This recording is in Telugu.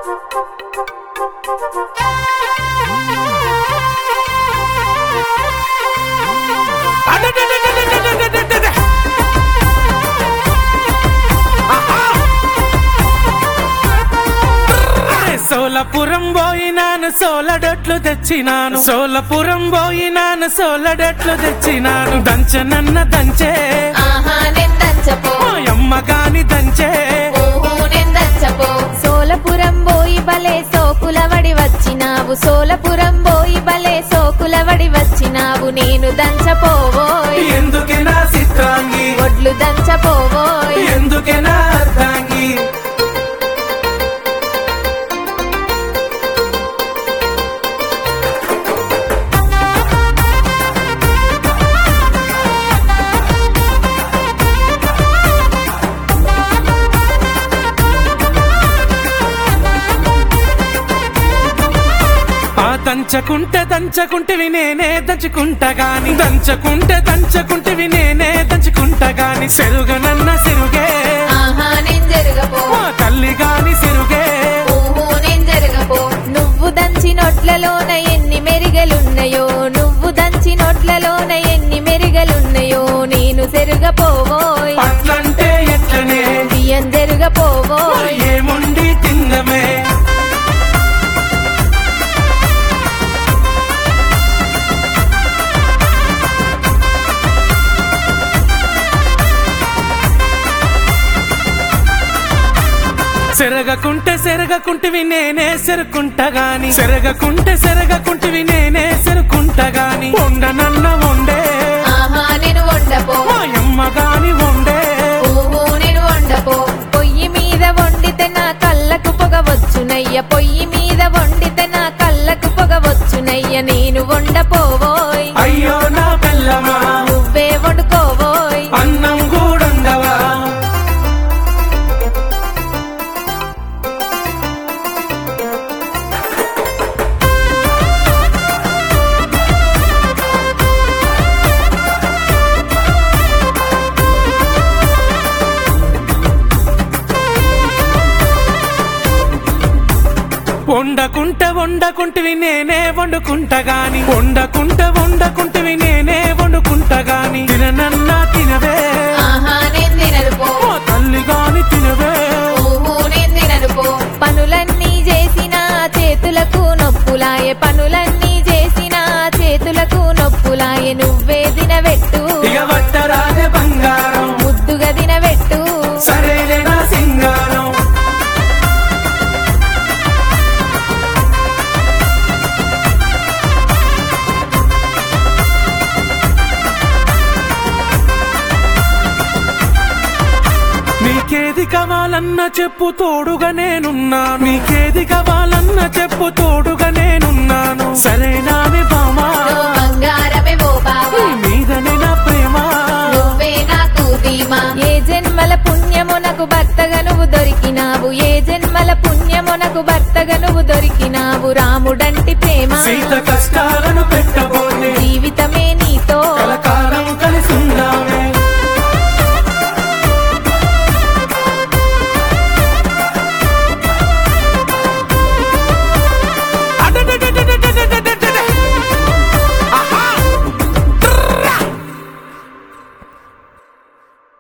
అడడడడడడడడడడ. అరే సోలపురం పోయినాను సోలడట్లు తెచ్చినాను సోలపురం పోయినాను సోలడట్లు తెచ్చినాను దంచనన్న దంచే ఆహా నిందంచపో మా అమ్మ కాని దంచే ఓహో నిందంచపో సోలపురం బోయి బలే సోకులవడి వచ్చినావు సోలపురం బోయి బలే సోకులవడి వచ్చినావు నేను దంచపోవోయ్ ఎందుకే నా చిత్రాంగి ఒడ్లు దంచపోవోయ్ ఎందుకే నా అర్ధాంగి ఆ దంచకుంటే దంచకుంటివి నేనే దంచుకుంటా గాని దంచకుంటే దంచకుంటివి నేనే దంచుకుంటా గాని సెరుగనన్న సెరుగే ఆహా నేను జరగపో మా తల్లి గాని సెరుగే ఓహో నేను జరగపో నువ్వు దంచి నోట్లలోన ఎన్ని మెరిగలున్నాయో నువ్వు దంచి నోట్లలోన ఎన్ని మెరిగలున్నాయో నేను సెరుగపోవోయ్ అట్లంటే ఎట్లనే బియ్యం జరుగపోవోయ్ ఏముండి తిందమే సెరగకుంటే సెరగకుంటివి నేనే సెరుకుంటా గాని సెరగకుంటే సెరగకుంటివి నేనే సెరుకుంటా గాని ఉండనన్న ఉండే ఆహా నేను వండపో మా అమ్మ గాని ఉండే ఓహో నేను వండపో పొయ్యి మీద వండితే నా కళ్ళకు పొగ వచ్చునయ్య పొయ్యి మీద వండితే నా కళ్ళకు పొగ వచ్చునయ్య నేను వండపోవోయ్ అయ్యో నా పిల్లమా నువ్వే వండుకోవోయ్ అన్నం కూడండవా వండకుంట వండకుంటివి నేనే వండుకుంటా గాని వండకుంట వండకుంటివి నేనే వండుకుంటా గాని తిననన్నా తినవే ఆహా నేను తినరుపో మా తల్లి గాని తినవే ఓహో నేను తినరుపో పనులన్నీ చేసిన చేతులకు నొప్పులాయే పనులన్నీ చేసిన చేతులకు నొప్పులాయే నువ్వే తినబెట్టు ఇక వట్టరాదే బంగారం ముద్దుగా తినబెట్టు సరేలే నా సింగారం నీకేది కావాలన్న చెప్పు తోడుగా నేనున్నాను నీకేది కావాలన్న చెప్పు తోడుగా నేనున్నాను సరేనానే బామా నువ్వు బంగారమే ఓ బావా నీ మీదనే నా ప్రేమ నువ్వే నాకు ధీమా ఏ జన్మల పుణ్యము నాకు భర్తగా నువ్వు దొరికినావు ఏ జన్మల పుణ్యము నాకు భర్తగా నువ్వు దొరికినావు రాముడంటి ప్రేమ సీత కష్టాలను